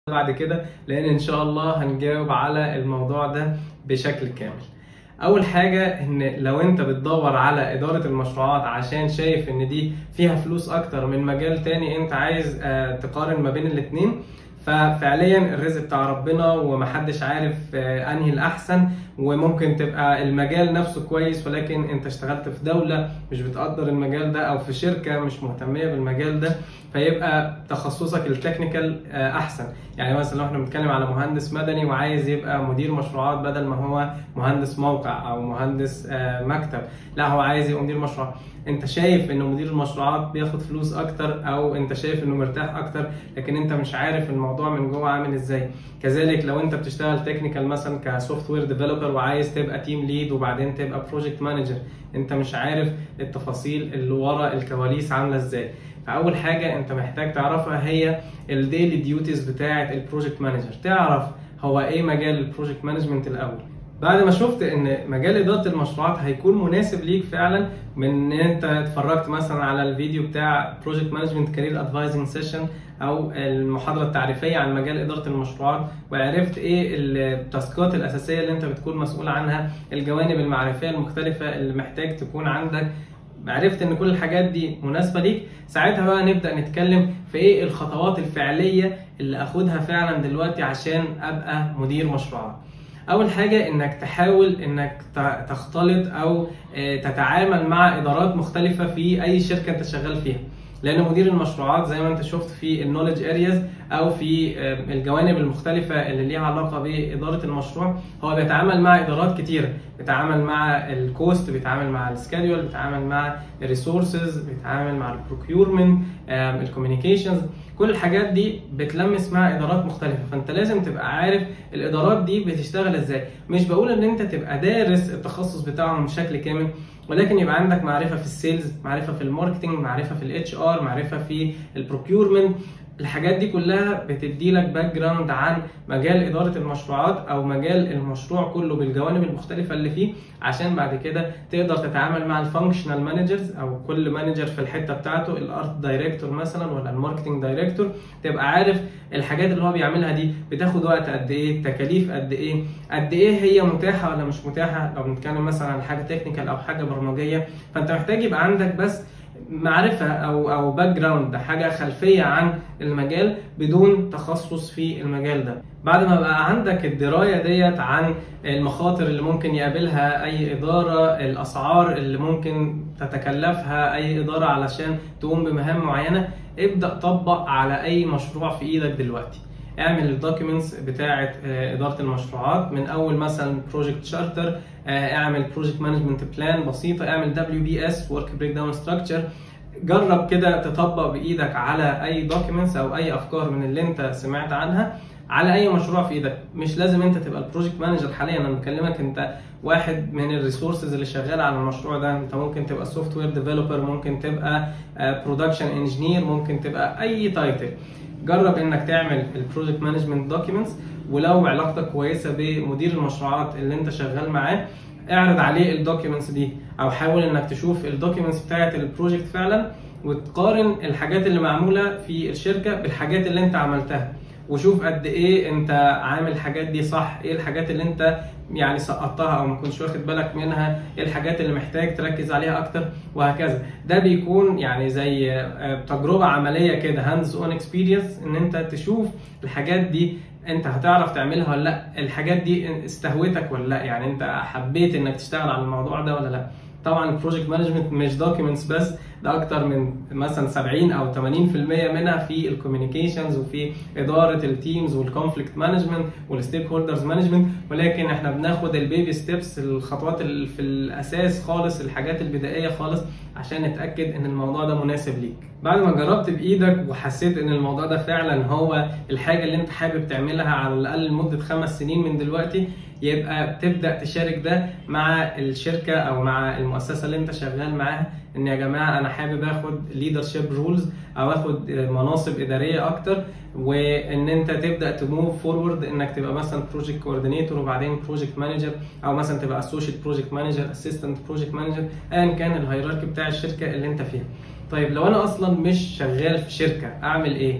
بعد كده لان ان شاء الله هنجاوب على الموضوع ده بشكل كامل اول حاجه ان لو انت بتدور على اداره المشروعات عشان شايف ان دي فيها فلوس اكتر من مجال تاني انت عايز آه، تقارن ما بين الاتنين ففعليا الرزق بتاع ربنا ومحدش عارف آه، انهي الاحسن وممكن تبقى المجال نفسه كويس ولكن انت اشتغلت في دولة مش بتقدر المجال ده او في شركة مش مهتمية بالمجال ده فيبقى تخصصك التكنيكال آه، احسن يعني مثلا لو احنا بنتكلم على مهندس مدني وعايز يبقى مدير مشروعات بدل ما هو مهندس موقع او مهندس آه، مكتب لا هو عايز يبقى مدير مشروع انت شايف انه مدير المشروعات بياخد فلوس اكتر او انت شايف انه مرتاح اكتر لكن انت مش عارف الموضوع من جوه عامل ازاي كذلك لو انت بتشتغل تكنيكال مثلا كسوفت وير ديفلوبر وعايز تبقى تيم ليد وبعدين تبقى بروجكت مانجر انت مش عارف التفاصيل اللي ورا الكواليس عامله ازاي فاول حاجه انت محتاج تعرفها هي الديلي ديوتيز بتاعه البروجكت مانجر تعرف هو ايه مجال البروجكت مانجمنت الاول بعد ما شفت ان مجال اداره المشروعات هيكون مناسب ليك فعلا من ان انت اتفرجت مثلا على الفيديو بتاع بروجكت مانجمنت كارير ادفايزنج سيشن او المحاضره التعريفيه عن مجال اداره المشروعات وعرفت ايه التاسكات الاساسيه اللي انت بتكون مسؤول عنها الجوانب المعرفيه المختلفه اللي محتاج تكون عندك عرفت ان كل الحاجات دي مناسبه ليك ساعتها بقى نبدا نتكلم في ايه الخطوات الفعليه اللي اخدها فعلا دلوقتي عشان ابقى مدير مشروعات اول حاجه انك تحاول انك ت- تختلط او آه، تتعامل مع ادارات مختلفه في اي شركه انت شغال فيها لان مدير المشروعات زي ما انت شفت في النولج ارياز او في آه، الجوانب المختلفه اللي ليها علاقه باداره المشروع هو بيتعامل مع ادارات كتيره بيتعامل مع الكوست بيتعامل مع السكادول بيتعامل مع الريسورسز بيتعامل مع البروكيورمنت الكوميونيكيشنز كل الحاجات دي بتلمس مع ادارات مختلفه فانت لازم تبقى عارف الادارات دي بتشتغل ازاي مش بقول ان انت تبقى دارس التخصص بتاعهم بشكل كامل ولكن يبقى عندك معرفه في السيلز معرفه في الماركتنج معرفه في الاتش ار معرفه في البروكيورمنت الحاجات دي كلها بتدي لك باك جراوند عن مجال اداره المشروعات او مجال المشروع كله بالجوانب المختلفه اللي فيه عشان بعد كده تقدر تتعامل مع الفانكشنال مانجرز او كل مانجر في الحته بتاعته الارت دايركتور مثلا ولا الماركتنج دايركتور تبقى عارف الحاجات اللي هو بيعملها دي بتاخد وقت قد ايه تكاليف قد ايه قد ايه هي متاحه ولا مش متاحه لو بنتكلم مثلا عن حاجه تكنيكال او حاجه برمجيه فانت محتاج يبقى عندك بس معرفه او او باك جراوند حاجه خلفيه عن المجال بدون تخصص في المجال ده بعد ما بقى عندك الدرايه ديت عن المخاطر اللي ممكن يقابلها اي اداره الاسعار اللي ممكن تتكلفها اي اداره علشان تقوم بمهام معينه ابدا طبق على اي مشروع في ايدك دلوقتي اعمل الدوكيومنتس بتاعه آه، اداره المشروعات من اول مثلا بروجكت شارتر اعمل بروجكت مانجمنت بلان بسيطه اعمل دبليو بي اس ورك بريك داون ستراكشر جرب كده تطبق بايدك على اي دوكيومنتس او اي افكار من اللي انت سمعت عنها على اي مشروع في ايدك مش لازم انت تبقى البروجكت مانجر حاليا انا بكلمك انت واحد من الريسورسز اللي شغال على المشروع ده انت ممكن تبقى سوفت وير ديفلوبر ممكن تبقى برودكشن انجينير ممكن تبقى اي تايتل جرب انك تعمل البروجكت مانجمنت دوكيومنتس ولو علاقتك كويسه بمدير المشروعات اللي انت شغال معاه اعرض عليه الدوكيومنتس دي او حاول انك تشوف الدوكيومنتس بتاعه البروجكت فعلا وتقارن الحاجات اللي معموله في الشركه بالحاجات اللي انت عملتها وشوف قد ايه انت عامل الحاجات دي صح ايه الحاجات اللي انت يعني سقطتها او ما كنتش واخد بالك منها ايه الحاجات اللي محتاج تركز عليها اكتر وهكذا ده بيكون يعني زي آه، تجربه عمليه كده هاندز اون اكسبيرينس ان انت تشوف الحاجات دي انت هتعرف تعملها ولا لا الحاجات دي استهوتك ولا لا يعني انت حبيت انك تشتغل على الموضوع ده ولا لا طبعا البروجكت مانجمنت مش دوكيومنتس بس ده اكتر من مثلا 70 او 80% منها في الكوميونيكيشنز وفي اداره التيمز والكونفليكت مانجمنت والستيك هولدرز مانجمنت ولكن احنا بناخد البيبي ستيبس الخطوات اللي في الاساس خالص الحاجات البدائيه خالص عشان نتاكد ان الموضوع ده مناسب ليك بعد ما جربت بايدك وحسيت ان الموضوع ده فعلا هو الحاجه اللي انت حابب تعملها على الاقل لمده خمس سنين من دلوقتي يبقى تبدا تشارك ده مع الشركه او مع المؤسسه اللي انت شغال معاها ان يا جماعه انا حابب اخد ليدرشيب رولز او اخد مناصب اداريه اكتر وان انت تبدا تموف فورورد انك تبقى مثلا بروجكت كوردينيتور وبعدين بروجكت مانجر او مثلا تبقى اسوشيت بروجكت مانجر اسيستنت بروجكت مانجر ايا كان الهيراركي بتاع الشركه اللي انت فيها طيب لو انا اصلا مش شغال في شركه اعمل ايه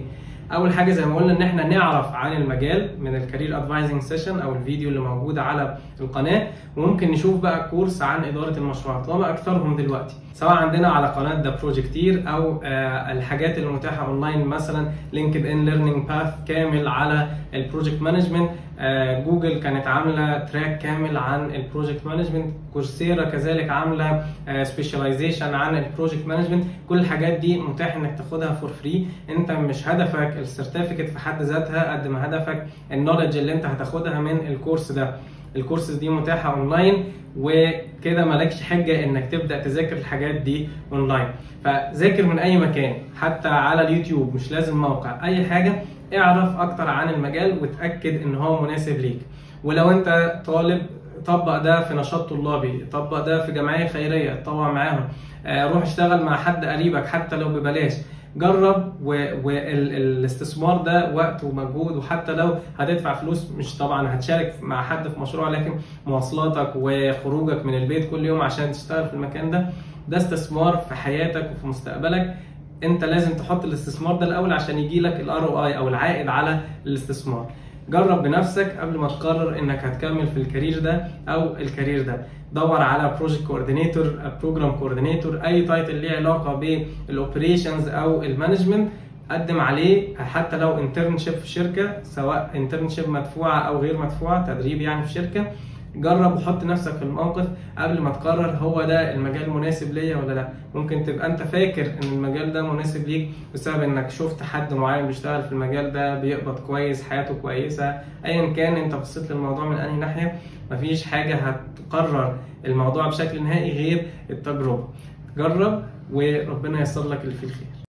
اول حاجه زي ما قلنا ان احنا نعرف عن المجال من الكارير ادفايزنج سيشن او الفيديو اللي موجود على القناه وممكن نشوف بقى كورس عن اداره المشروعات وما اكثرهم دلوقتي سواء عندنا على قناه ذا بروجكتير او آه الحاجات المتاحه اونلاين مثلا لينكد ان ليرنينج باث كامل على البروجكت مانجمنت آه جوجل كانت عامله تراك كامل عن البروجكت مانجمنت كورسيرا كذلك عامله سبيشاليزيشن عن البروجكت مانجمنت كل الحاجات دي متاح انك تاخدها فور فري انت مش هدفك السيرتيفيكت في حد ذاتها قد ما هدفك النولج اللي انت هتاخدها من الكورس ده الكورسز دي متاحه اونلاين وكده مالكش حجه انك تبدا تذاكر الحاجات دي اونلاين فذاكر من اي مكان حتى على اليوتيوب مش لازم موقع اي حاجه اعرف اكتر عن المجال وتاكد ان هو مناسب ليك ولو انت طالب طبق ده في نشاط طلابي طبق ده في جمعيه خيريه اتطوع معاهم روح اشتغل مع حد قريبك حتى لو ببلاش جرب والاستثمار ده وقت ومجهود وحتى لو هتدفع فلوس مش طبعا هتشارك مع حد في مشروع لكن مواصلاتك وخروجك من البيت كل يوم عشان تشتغل في المكان ده ده استثمار في حياتك وفي مستقبلك انت لازم تحط الاستثمار ده الاول عشان يجي لك الار او اي او العائد على الاستثمار جرب بنفسك قبل ما تقرر انك هتكمل في الكارير ده او الكارير ده دور على بروجكت كوردينيتور بروجرام كوردينيتور اي تايتل ليه علاقه بالاوبريشنز او المانجمنت قدم عليه حتى لو انترنشيب في شركه سواء انترنشيب مدفوعه او غير مدفوعه تدريب يعني في شركه جرب وحط نفسك في الموقف قبل ما تقرر هو ده المجال مناسب ليا ولا لا ممكن تبقى انت فاكر ان المجال ده مناسب ليك بسبب انك شفت حد معين بيشتغل في المجال ده بيقبض كويس حياته كويسه ايا كان انت بصيت للموضوع من انهي ناحيه مفيش حاجه هتقرر الموضوع بشكل نهائي غير التجربه جرب وربنا ييسر لك اللي فيه الخير